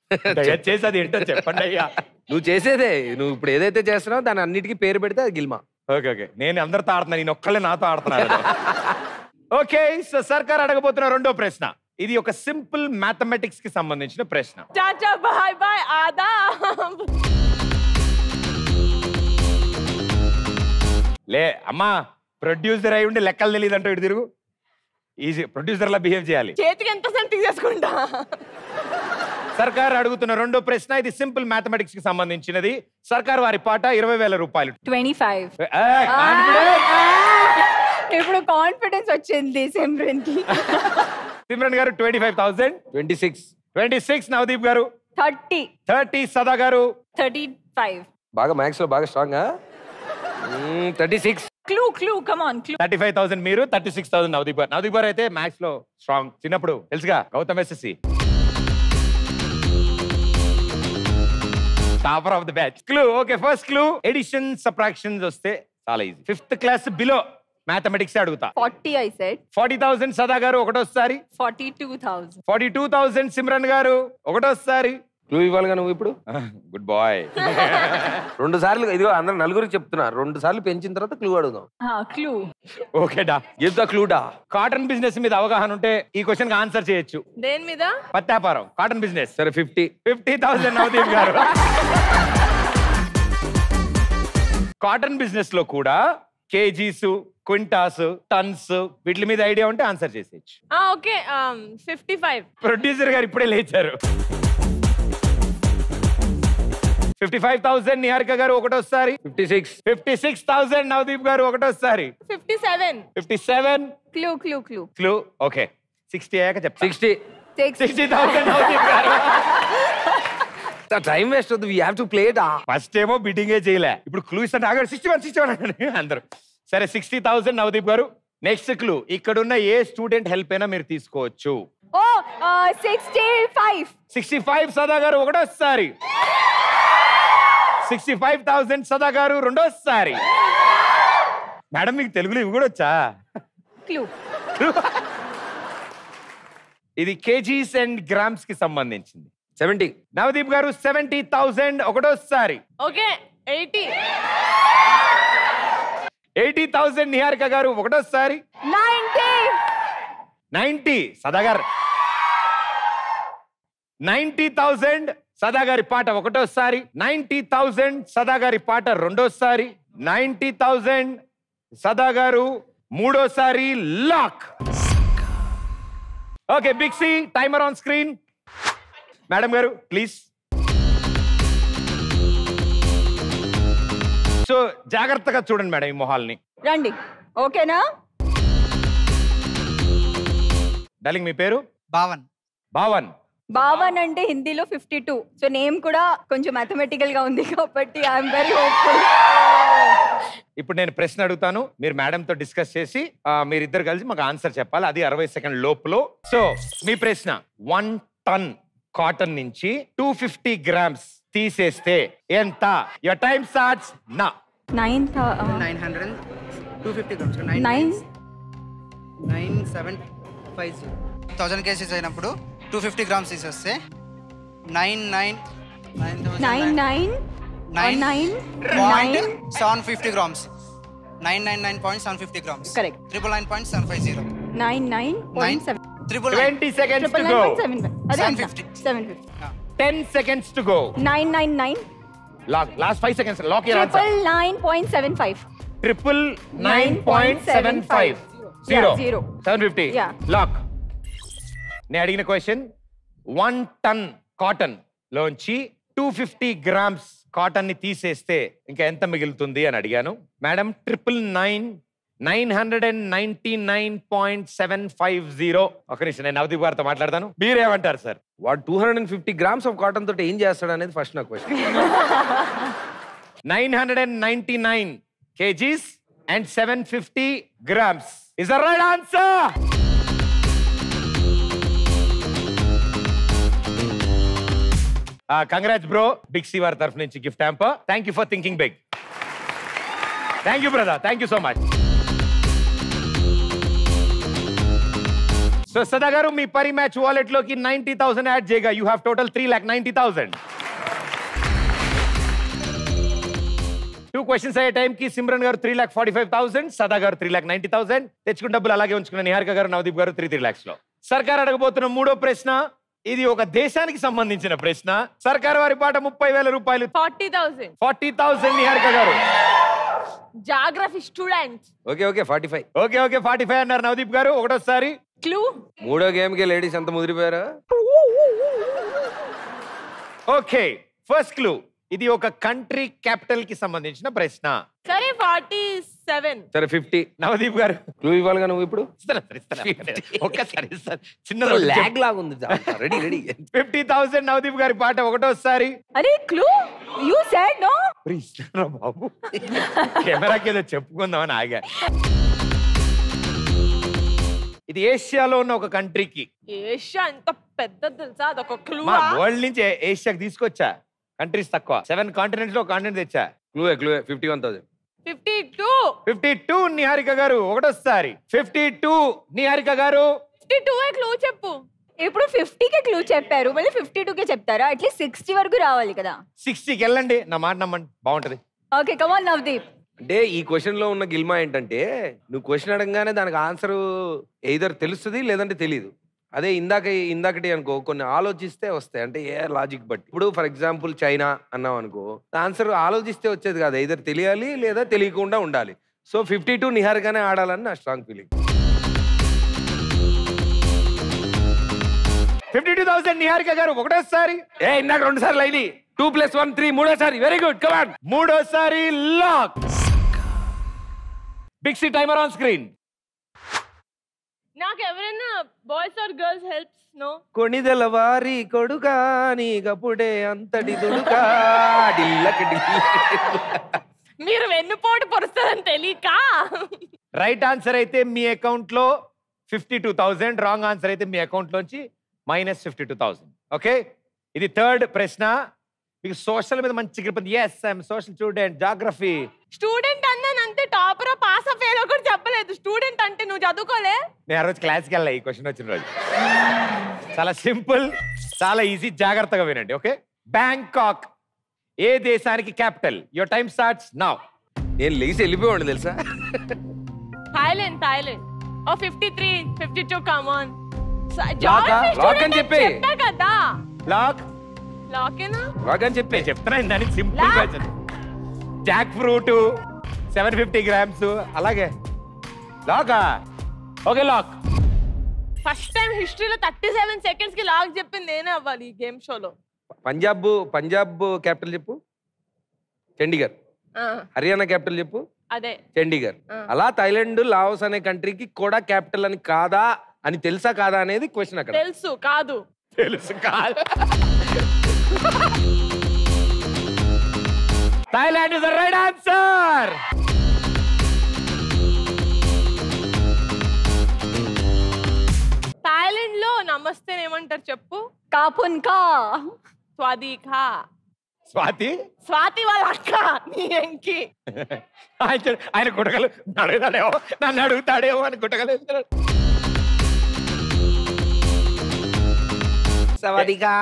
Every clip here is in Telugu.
దయచేసి అది ఏంటో చెప్పండి అయ్యా నువ్వు చేసేదే నువ్వు ఇప్పుడు ఏదైతే చేస్తున్నావో దాని అన్నిటికీ పేరు పెడితే అది గిల్మా ఓకే ఓకే నేను అందరితో ఆడుతున్నాను నేను ఒక్కళ్ళే నాతో ఆడుతున్నాను ఓకే సో సర్కార్ అడగబోతున్న రెండో ప్రశ్న ఇది ఒక సింపుల్ మ్యాథమెటిక్స్ కి సంబంధించిన ప్రశ్న टाटा बाय बाय आदाब లే అమ్మా ప్రొడ్యూసర్ అయి ఉండి లెక్కలు తెలియదు అంటే ఇటు తిరుగు ఈజీ ప్రొడ్యూసర్ లా బిహేవ్ చేయాలి చేతికి ఎంత సెంట్ తీసేసుకుంటా సర్కార్ అడుగుతున్న రెండో ప్రశ్న ఇది సింపుల్ మ్యాథమెటిక్స్ కి సంబంధించినది సర్కార్ వారి పాట ఇరవై వేల రూపాయలు ట్వంటీ ఫైవ్ ఏయ్, confidence. ఇప్పుడు కాన్ఫిడెన్స్ వచ్చింది సిమ్రన్ కి Simran garu twenty five thousand twenty six twenty six Navdeep garu thirty thirty సదా గారు థర్టీ ఫైవ్ బాగా మ్యాథ్స్ లో బాగా strong thirty six clue clue come on clue thirty five thousand మీరు thirty six thousand Navdeep garu Navdeep garu అయితే మ్యాథ్స్ లో స్ట్రాంగ్ చిన్నప్పుడు తెలుసుగా Gautam SSC topper of the batch clue okay first clue addition subtractions వస్తే చాలా easy fifth class below mathematics అడుగుతా forty I said forty thousand Sada garu ఒకటోసారి forty two thousand forty two thousand Simran garu ఒకటోసారి క్లూ ఇవ్వాలిగా నువ్వు ఇప్పుడు గుడ్ బాయ్ రెండు సార్లు ఇదిగో అందరు నలుగురికి చెప్తున్నా రెండు సార్లు పెంచిన తర్వాత క్లూ అడుగుదాం క్లూ ఓకే డా గివ్ ద క్లూడా కాటన్ బిజినెస్ మీద అవగాహన ఉంటే ఈ క్వశ్చన్ కి ఆన్సర్ చేయొచ్చు దేని మీద పత్తి వ్యాపారం కాటన్ బిజినెస్ సరే fifty fifty thousand Navdeep garu cotton business లో కూడా కేజీస్ క్వింటాస్ టన్స్ వీటి మీద ఐడియా ఉంటే ఆన్సర్ చేసేయచ్చు ఆ ఓకే ఫిఫ్టీ ఫైవ్ ప్రొడ్యూసర్ గారు ఇప్పుడే లేచారు fifty five thousand Niharika garu ఒకటోసారి fifty six fifty six thousand Navdeep garu ఒకటోసారి fifty seven fifty seven clue clue clue clue okay sixty అయ్యాక చెప్తా sixty six sixty thousand Navdeep garu time waste వద్దు we have to play it first ఏమో బిడ్డింగే చేయలే ఇప్పుడు క్లూ ఇస్తాను ఆగారు సిక్స్టీ వన్ సిక్స్టీ వన్ అందరు సరే సిక్స్టీ థౌసండ్ నవదీప్ గారు నెక్స్ట్ క్లూ ఇక్కడున్న ఏ స్టూడెంట్ హెల్ప్ అయినా మీరు తీసుకోవచ్చు oh sixty five sixty five Sada garu ఒకటోసారి సిక్స్టీ ఫైవ్ థౌసండ్ సదా గారు రెండోసారి మేడం మీకు తెలుగులో ఇవి కూడా వచ్చా క్లూ ఇది కేజీస్ అండ్ గ్రామ్స్ కి సంబంధించింది seventy Navdeep garu seventy thousand ఒకటోసారి okay eighty eighty thousand Niharika garu ఒకటోసారి ninety ninety Sadagaru ninety thousand సదాగారి పాట ఒకటోసారి నైన్టీ థౌసండ్ సదాగారి పాట రెండోసారి నైన్టీ థౌసండ్ సదాగారు మూడోసారి లాక్ ఓకే బిక్సీ timer on screen madam garu please so జాగ్రత్తగా చూడండి మేడం ఈ మొహాల్ని రండి ఓకేనా డార్లింగ్ మీ పేరు భావన్ భావన్ బావన్ అంటే హిందీలో ఫిఫ్టీ టూ సో నేమ్ కూడా కొంచెం మ్యాథమెటికల్ గా ఉంది కాబట్టి ఐఎమ్ వెరీ హోప్ఫుల్ ఇప్పుడు నేను ప్రశ్న అడుగుతాను మీరు మేడం తో డిస్కస్ చేసి ఆ, మీరిద్దరు కలిసి మాకు ఆన్సర్ చెప్పాలి అది అరవై సెకండ్ లోపులో సో మీ ప్రశ్న వన్ టన్ కాటన్ నుంచి టూ ఫిఫ్టీ గ్రామ్స్ తీసేస్తే ఎంత యువర్ టైం స్టార్ట్స్ నా nine nine hundred two fifty grams nine nine nine seven five zero thousand cases అయినప్పుడు టూ ఫిఫ్టీ గ్రామ్స్ తీసేస్తే nine nine nine nine nine nine point nine seven fifty grams nine nine nine point seven fifty grams Correct. Triple nine point seven five zero nine nine nine point seven triple twenty seconds to triple go nine point seven అదే 750. Seven fifty ten seconds to go nine nine nine lock last five seconds lock your answer triple nine point seven five triple nine point seven five zero Yeah, zero. Seven fifty Yeah. Lock నేను అడిగిన క్వశ్చన్ వన్ టన్ కాటన్ లోంచి టూ ఫిఫ్టీ గ్రామ్స్ కాటన్ ని తీసేస్తే ఇంకా ఎంత మిగులుతుంది అని అడిగాను madam triple nine nine hundred and ninety nine point seven five zero ఒక నిమిషం నేను నవదీప్ గారితో మాట్లాడతాను మీరేమంటారు సార్ వాడు two hundred and fifty grams of cotton తోటి ఏం చేస్తాడు అనేది ఫస్ట్ నా question nine hundred and ninety nine KGs and seven fifty grams is the right answer congrats bro big C వారి తరఫు నుంచి gift hamper thank you for thinking big thank you brother thank you so much so Sada garu మీ పరి మ్యాచ్ వాలెట్ లోకి నైన్టీ థౌసండ్ యాడ్ చేయగా you have total three lakh ninety thousand two questions అయ్యే టైంకి Simran garu three lakh forty five thousand Sada garu three lakh ninety thousand తెచ్చుకున్న డబ్బులు అలాగే ఉంచుకున్న నిహారిక గారు నవదీప్ గారు త్రీ త్రీ ల్యాక్స్ లో సర్కార్ అడగబోతున్న మూడో ప్రశ్న ఇది ఒక దేశానికి సంబంధించిన ప్రశ్న సర్కార్ వారి పాట ముప్పై వేల రూపాయలు forty thousand forty thousand Niharika garu geography student okay okay forty five okay okay forty five అన్నారు నవదీప్ గారు ఒకటోసారి క్లూ మూడో గేమ్కి లేడీస్ ఎంత ముదిరిపోయారా ఓకే ఫస్ట్ క్లూ ఇది ఒక కంట్రీ క్యాపిటల్ కి సంబంధించిన ప్రశ్న సరే ఫార్టీ సెవెన్ సరే ఫిఫ్టీ నవదీప్ గారు క్లూ ఇవ్వాలిగా నువ్వు ఇప్పుడు ఇస్తాను సార్ ఇస్తాను ఒక్కసారి ఇస్తాను చిన్న ల్యాగ్ లాగా ఉంది ready ready fifty thousand Navdeep గారి పాట ఒకటోసారి అరే క్లూ యూ సెడ్ నో మరి ఇస్తారా బాబు కెమెరాకి ఏదో చెప్పుకుందామని ఆగా ఇది ఏషియాలో ఉన్న ఒక కంట్రీకి ఏషియా ఎంత పెద్దది తెలుసా అదొక క్లూ మా వరల్డ్ నుంచి ఏ- ఏషియాకి తీసుకొచ్చా కంట్రీస్ తక్కువ సెవెన్ కాంటినెంట్స్ లో కాంటినెంట్ తెచ్చా క్లూవే క్లూవే fifty one thousand fifty two fifty two Niharika garu ఒకటోసారి ఫిఫ్టీ టూ నిహారిక గారు ఫిఫ్టీ టూ క్లూ చెప్పు ఇప్పుడు ఫిఫ్టీకే క్లూ చెప్పారు మళ్ళీ ఫిఫ్టీ టూకే చెప్తారా అట్లీస్ట్ సిక్స్టీ వరకు రావాలి కదా సిక్స్టీకి వెళ్ళండి నా మాట నమ్మండి బాగుంటది ఓకే కమాన్ నవదీప్ అంటే ఈ క్వశ్చన్ లో ఉన్న గిల్మా ఏంటంటే నువ్వు క్వశ్చన్ అడగగానే దానికి ఆన్సర్ ఎయిదర్ తెలుస్తుంది లేదంటే తెలియదు అదే ఇందాక ఇందాకటి అనుకో కొన్ని ఆలోచిస్తే వస్తాయి అంటే ఏ లాజిక్ బట్టి ఇప్పుడు ఫర్ ఎగ్జాంపుల్ చైనా అన్నాం అనుకో ఆన్సర్ ఆలోచిస్తే వచ్చేది కాదు ఎయిదర్ తెలియాలి లేదా తెలియకుండా ఉండాలి సో ఫిఫ్టీ టూ నిహార్గానే ఆడాలని నా strong feeling fifty two thousand Niharika garu ఒకటోసారి ఏ ఇందాక రెండు సార్లు అయింది టూ ప్లస్ వన్ త్రీ మూడోసారి వెరీ గుడ్ కమాన్ మూడోసారి లాక్ బిక్సీ టైమర్ ఆన్ స్క్రీన్ నాకు ఎవరైనా boys or girls helps no Konidela వారి కొడుకా నీకప్పుడే అంతటి దుడుకా డిల్లక డిల్ల. మీరు వెన్నుపోటు పొరుస్తుందని తెలియక రైట్ ఆన్సర్ అయితే మీ అకౌంట్ లో fifty two thousand wrong answer అయితే మీ అకౌంట్ లోంచి minus fifty two thousand okay ఇది థర్డ్ ప్రశ్న మీకు సోషల్ మీద మంచి గ్రిప్ ఉంది yes I'm social student geography student అన్నాను అంతే టాపర్ పాస్ ఫెయిల్ కూడా చెప్పలేదు స్టూడెంట్ అంటే నువ్వు చదువుకోలే నేను ఆ రోజు క్లాస్కి వెళ్ళా ఈ క్వశ్చన్ వచ్చిన రోజు చాలా సింపుల్ చాలా ఈజీ జాగ్రత్తగా వినండి ఓకే బ్యాంకాక్ ఏ దేశానికి capital your time starts now నేను లేచి వెళ్ళిపోయాడు తెలుసా థాయిలాండ్ థాయిలాండ్ ఓ fifty three fifty two come on Lock ఆ? Lock అని చెప్పే. చెప్పా కదా లాక్ లాకేనా రాగని చెప్పే నేను చెప్తున్నా దానికి simple Lock. Question jackfruit seven fifty grams అలాగే లాకా ఓకే లాక్ ఫస్ట్ టైం హిస్టరీలో థర్టీ సెవెన్ సెకండ్స్ కి లాక్ చెప్పింది నేనే అవ్వాలి ఈ గేమ్ షోలో పంజాబ్ పంజాబ్ క్యాపిటల్ చెప్పు చండీగఢ్ హర్యానా క్యాపిటల్ చెప్పు అదే చండీగఢ్ ఆ. అలా థైలాండ్ లావోస్ అనే కంట్రీకి కూడా క్యాపిటల్ అని కాదా అని తెలుసా కాదా అనేది క్వశ్చన్ అక్కడ తెలుసు కాదు తెలుసు కాదు Thailand is the right answer Thailand లో నమస్తే ఏమంటారు చెప్పు కాపున్ కా స్వాదిఖా స్వాతి స్వాతి వాళ్ళ అక్క నీ ఎంకి ఆయన చూడు, ఆయన గుట్టగలు అడుగుతాడేమో నన్ను అడుగుతాడేమో అని గుట్టగలు వేస్తున్నాడు. సవాదిగా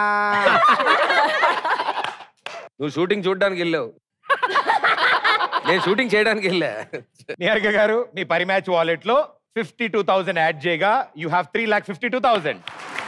నువ్వు షూటింగ్ చూడడానికి వెళ్ళావు నేను షూటింగ్ చేయడానికి వెళ్ళా నిహారిక గారు మీ పరి మ్యాచ్ వాలెట్ లో ఫిఫ్టీ టూ థౌసండ్ యాడ్ చేయగా you have three lakh fifty two thousand